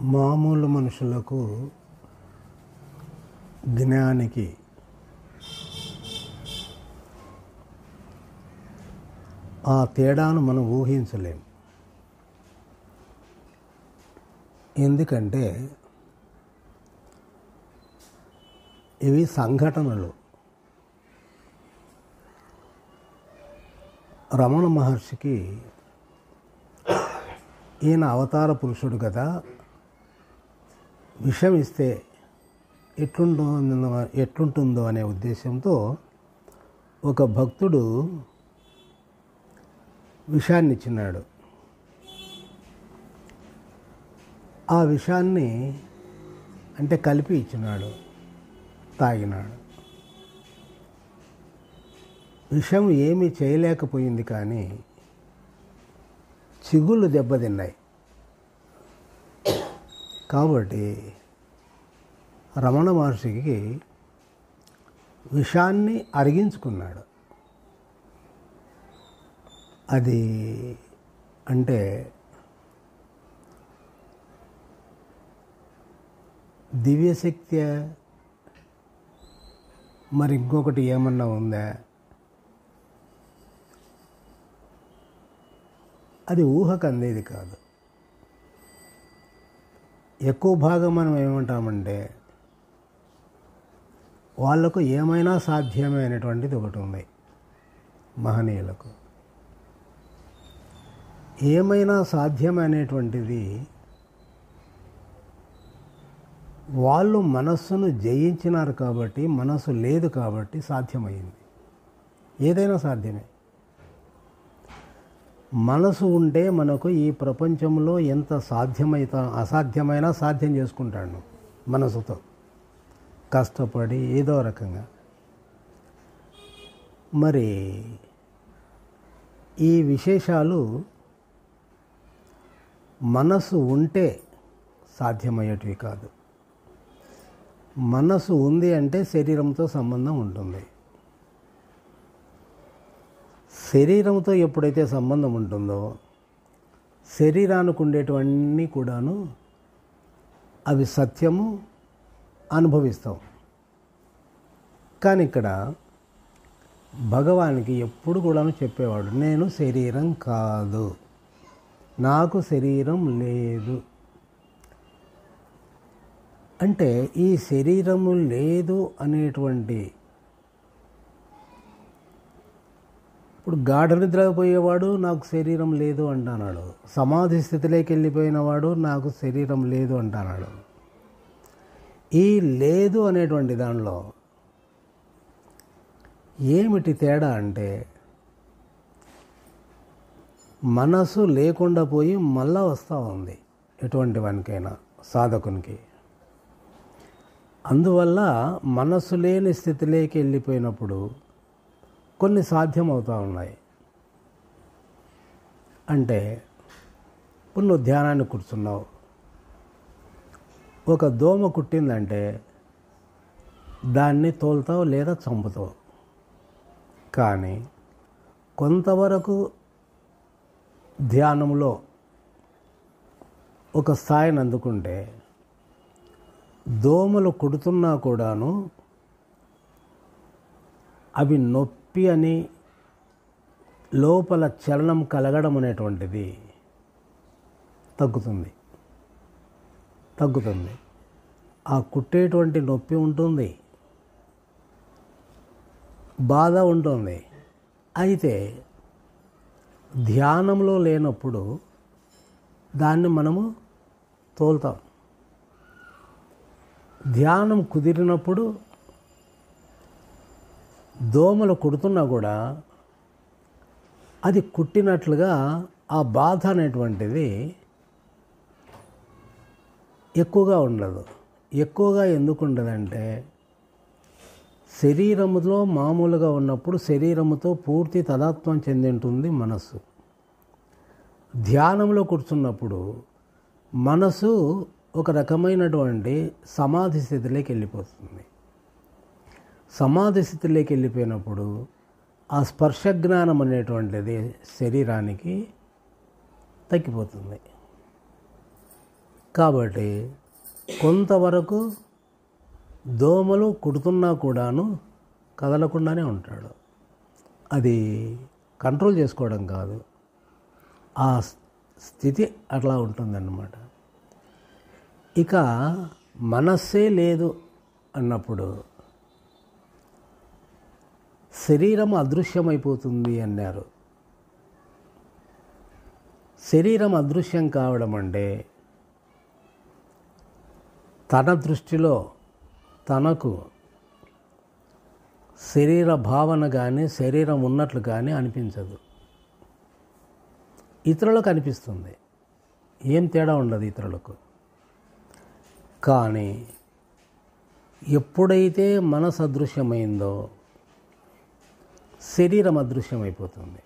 మామూలు మనుషులకు జ్ఞానికి ఆ తేడాను మనం ఊహించలేం ఎందుకంటే ఇవి సంఘటనలు రమణ మహర్షికి ఈయన అవతార పురుషుడు కదా విషం ఇస్తే ఎట్లుంటుందో ఎట్లుంటుందో అనే ఉద్దేశంతో ఒక భక్తుడు విషాన్ని ఇచ్చినాడు ఆ విషాన్ని అంటే కలిపి ఇచ్చినాడు తాగినాడు విషం ఏమీ చేయలేకపోయింది కానీ చిగుళ్ళు దెబ్బతిన్నాయి కాబట్టి రమణ మహర్షికి విషాన్ని అరిగించుకున్నాడు అది అంటే దివ్యశక్తి మరి ఇంకొకటి ఏమన్నా ఉందా అది ఊహకు అందేది కాదు ఎక్కువ భాగం మనం ఏమంటామంటే వాళ్లకు ఏమైనా సాధ్యమే అనేటువంటిది ఒకటి ఉంది మహనీయులకు ఏమైనా సాధ్యం అనేటువంటిది వాళ్ళు మనస్సును జయించినారు కాబట్టి మనస్సు లేదు కాబట్టి సాధ్యమైంది ఏదైనా సాధ్యమే మనసు ఉంటే మనకు ఈ ప్రపంచంలో ఎంత సాధ్యమైతా అసాధ్యమైనా సాధ్యం చేసుకుంటాడు మనసుతో కష్టపడి ఏదో రకంగా మరి ఈ విశేషాలు మనసు ఉంటే సాధ్యమయ్యేటివి కాదు మనసు ఉంది అంటే శరీరంతో సంబంధం ఉంటుంది శరీరంతో ఎప్పుడైతే సంబంధం ఉంటుందో శరీరానికి ఉండేటివన్నీ కూడాను అవి సత్యము అనుభవిస్తాం కానీ ఇక్కడ భగవానికి ఎప్పుడు కూడాను చెప్పేవాడు నేను శరీరం కాదు నాకు శరీరం లేదు అంటే ఈ శరీరము లేదు అనేటువంటి ఇప్పుడు గాఢ నిద్రపోయేవాడు నాకు శరీరం లేదు అంటున్నాడు సమాధి స్థితిలోకి వెళ్ళిపోయినవాడు నాకు శరీరం లేదు అంటున్నాడు ఈ లేదు అనేటువంటి దానిలో ఏమిటి తేడా అంటే మనసు లేకుండా పోయి మళ్ళా వస్తూ ఉంది ఎటువంటి వానికైనా సాధకునికి అందువల్ల మనసు లేని స్థితిలోకి వెళ్ళిపోయినప్పుడు కొన్ని సాధ్యం అవుతూ ఉన్నాయి అంటే ఇప్పుడు నువ్వు ధ్యానాన్ని కూర్చున్నావు ఒక దోమ కుట్టిందంటే దాన్ని తోలుతావు లేదా చంపుతావు కానీ కొంతవరకు ధ్యానంలో ఒక స్థాయిని అందుకుంటే దోమలు కుడుతున్నా కూడాను అవి నొప్పి అని లోపల చలనం కలగడం అనేటువంటిది తగ్గుతుంది తగ్గుతుంది ఆ కుట్టేటువంటి నొప్పి ఉంటుంది బాధ ఉంటుంది అయితే ధ్యానంలో లేనప్పుడు దాన్ని మనము తోలుతాం ధ్యానం కుదిరినప్పుడు దోమలు కుడుతున్నా కూడా అది కుట్టినట్లుగా ఆ బాధ అనేటువంటిది ఎక్కువగా ఉండదు ఎక్కువగా ఎందుకు ఉండదంటే శరీరములో మామూలుగా ఉన్నప్పుడు శరీరముతో పూర్తి తదాత్వం చెంది ఉంటుంది మనస్సు ధ్యానంలో కూర్చున్నప్పుడు మనసు ఒక రకమైనటువంటి సమాధి స్థితిలోకి వెళ్ళిపోతుంది సమాధి స్థితిలోకి వెళ్ళిపోయినప్పుడు ఆ స్పర్శ జ్ఞానం అనేటువంటిది శరీరానికి తగ్గిపోతుంది కాబట్టి కొంతవరకు దోమలు కుడుతున్నా కూడాను కదలకుండానే ఉంటాడు అది కంట్రోల్ చేసుకోవడం కాదు ఆ స్థితి అట్లా ఉంటుందన్నమాట ఇక మనస్సే లేదు అన్నప్పుడు శరీరం అదృశ్యమైపోతుంది అన్నారు శరీరం అదృశ్యం కావడం అంటే తన దృష్టిలో తనకు శరీర భావన కానీ శరీరం ఉన్నట్లు కానీ అనిపించదు ఇతరులకు అనిపిస్తుంది ఏం తేడా ఉండదు ఇతరులకు కానీ ఎప్పుడైతే మనసు అదృశ్యమైందో శరీరం అదృశ్యమైపోతుంది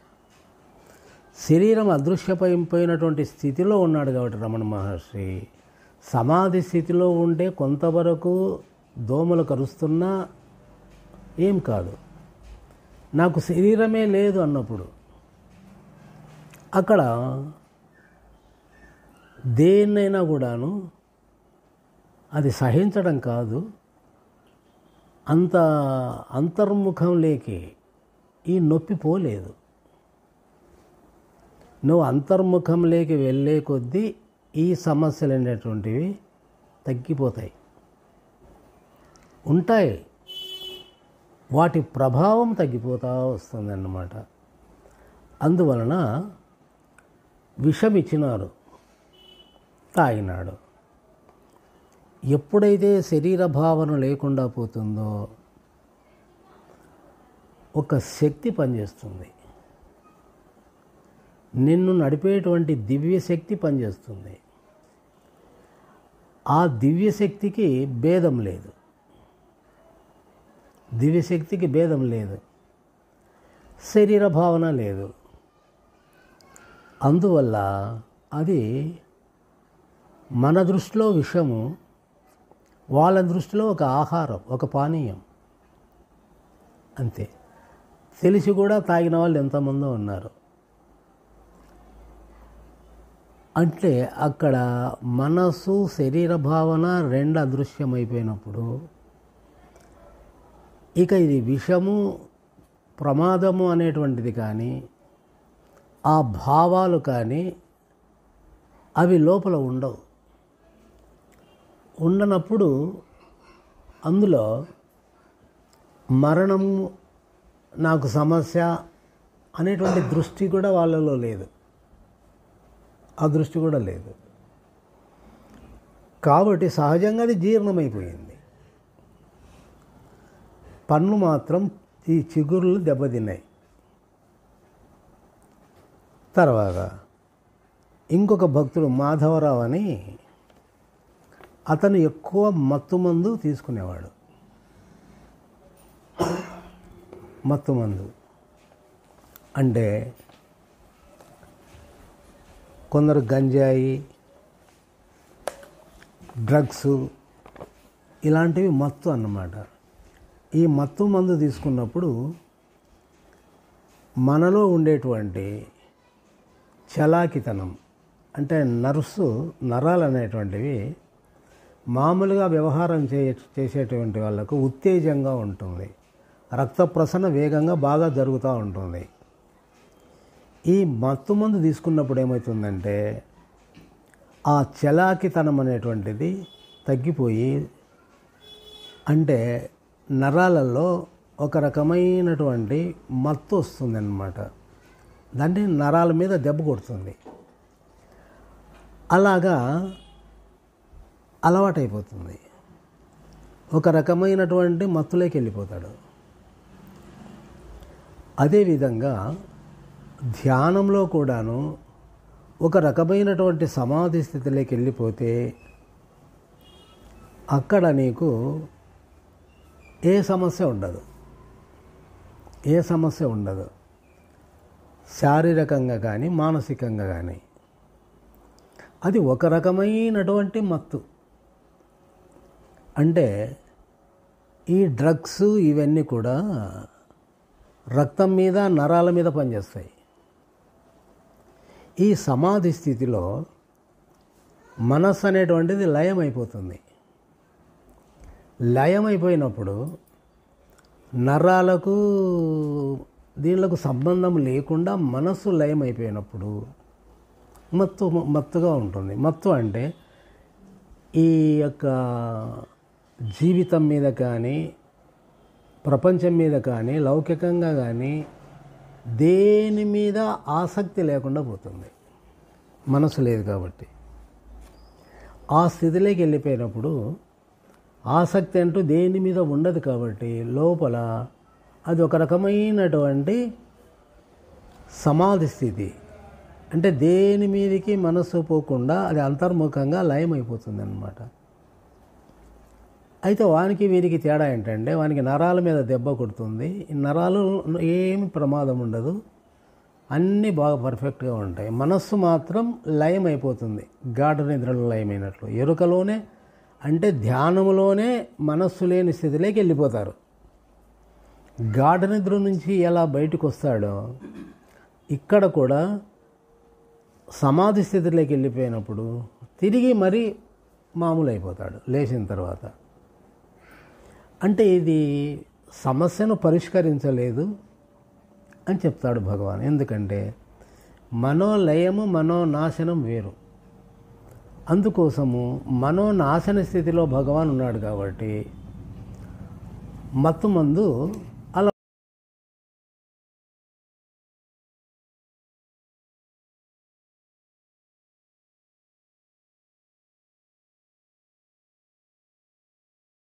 శరీరం అదృశ్యమైపోయినటువంటి స్థితిలో ఉన్నాడు కాబట్టి రమణ మహర్షి సమాధి స్థితిలో ఉంటే కొంతవరకు దోమలు కరుస్తున్నా ఏం కాదు నాకు శరీరమే లేదు అన్నప్పుడు అక్కడ దేన్నైనా కూడాను అది సహించడం కాదు అంత అంతర్ముఖం లేకి ఈ నొప్పి పోలేదు నువ్వు అంతర్ముఖం లేకి వెళ్ళే కొద్దీ ఈ సమస్యలు అనేటువంటివి తగ్గిపోతాయి ఉంటాయి వాటి ప్రభావం తగ్గిపోతూ వస్తుందన్నమాట అందువలన విషం ఇచ్చినారు తాగినాడు ఎప్పుడైతే శరీర భావన లేకుండా పోతుందో ఒక శక్తి పనిచేస్తుంది నిన్ను నడిపేటువంటి దివ్యశక్తి పనిచేస్తుంది ఆ దివ్యశక్తికి భేదం లేదు దివ్యశక్తికి భేదం లేదు శరీర భావన లేదు అందువల్ల అది మన దృష్టిలో విషము వాళ్ళ దృష్టిలో ఒక ఆహారం ఒక పానీయం అంతే తెలిసి కూడా తాగిన వాళ్ళు ఎంతమందో ఉన్నారు అంటే అక్కడ మనసు శరీర భావన రెండు అదృశ్యమైపోయినప్పుడు ఇక ఇది విషము ప్రమాదము అనేటువంటిది కానీ ఆ భావాలు కానీ అవి లోపల ఉండవు ఉండనప్పుడు అందులో మరణము నాకు సమస్య అనేటువంటి దృష్టి కూడా వాళ్ళలో లేదు ఆ దృష్టి కూడా లేదు కాబట్టి సహజంగా అది జీర్ణమైపోయింది పన్ను మాత్రం ఈ చిగురులు దెబ్బతిన్నాయి తర్వాత ఇంకొక భక్తుడు మాధవరావు అని అతను ఎక్కువ మత్తు మందు తీసుకునేవాడు మత్తు మందు అంటే కొందరు గంజాయి డ్రగ్స్ ఇలాంటివి మత్తు అన్నమాట ఈ మత్తు మందు తీసుకున్నప్పుడు మనలో ఉండేటువంటి చలాకితనం అంటే నర్సు నరాలు అనేటువంటివి మామూలుగా వ్యవహారం చే చేసేటువంటి వాళ్ళకు ఉత్తేజంగా ఉంటుంది రక్త ప్రసరణ వేగంగా బాగా జరుగుతూ ఉంటుంది ఈ మత్తు మందు తీసుకున్నప్పుడు ఏమవుతుందంటే ఆ చలాకితనం అనేటువంటిది తగ్గిపోయి అంటే నరాలలో ఒక రకమైనటువంటి మత్తు వస్తుందన్నమాట దాన్ని నరాల మీద దెబ్బ కొడుతుంది అలాగా అలవాటైపోతుంది ఒక రకమైనటువంటి మత్తులోకి వెళ్ళిపోతాడు అదేవిధంగా ధ్యానంలో కూడాను ఒక రకమైనటువంటి సమాధి స్థితిలోకి వెళ్ళిపోతే అక్కడ నీకు ఏ సమస్య ఉండదు ఏ సమస్య ఉండదు శారీరకంగా కానీ మానసికంగా కానీ అది ఒక రకమైనటువంటి మత్తు అంటే ఈ డ్రగ్స్ ఇవన్నీ కూడా రక్తం మీద నరాల మీద పనిచేస్తాయి ఈ సమాధి స్థితిలో మనస్సు అనేటువంటిది లయం అయిపోతుంది లయం అయిపోయినప్పుడు నరాలకు దీనిలకు సంబంధం లేకుండా మనస్సు లయం అయిపోయినప్పుడు మత్తు మత్తుగా ఉంటుంది మత్తు అంటే ఈ యొక్క జీవితం మీద కానీ ప్రపంచం మీద కానీ లౌకికంగా కానీ దేని మీద ఆసక్తి లేకుండా పోతుంది మనసు లేదు కాబట్టి ఆ స్థితిలోకి వెళ్ళిపోయినప్పుడు ఆసక్తి అంటూ దేని మీద ఉండదు కాబట్టి లోపల అది ఒక రకమైనటువంటి సమాధి స్థితి అంటే దేని మీదకి మనస్సు పోకుండా అది అంతర్ముఖంగా లయమైపోతుంది అన్నమాట అయితే వానికి వీరికి తేడా ఏంటంటే వానికి నరాల మీద దెబ్బ కొడుతుంది ఈ నరాలు ఏమి ప్రమాదం ఉండదు అన్నీ బాగా పర్ఫెక్ట్గా ఉంటాయి మనస్సు మాత్రం లయం అయిపోతుంది గాఢ నిద్రలో లయమైనట్లు ఎరుకలోనే అంటే ధ్యానములోనే మనస్సు లేని స్థితిలోకి వెళ్ళిపోతారు గాఢ నిద్ర నుంచి ఎలా బయటకు వస్తాడో ఇక్కడ కూడా సమాధి స్థితిలోకి వెళ్ళిపోయినప్పుడు తిరిగి మరీ మామూలు అయిపోతాడు లేచిన తర్వాత అంటే ఇది సమస్యను పరిష్కరించలేదు అని చెప్తాడు భగవాన్ ఎందుకంటే మనోలయము మనోనాశనం వేరు అందుకోసము మనోనాశన స్థితిలో భగవాన్ ఉన్నాడు కాబట్టి మత్తు మందు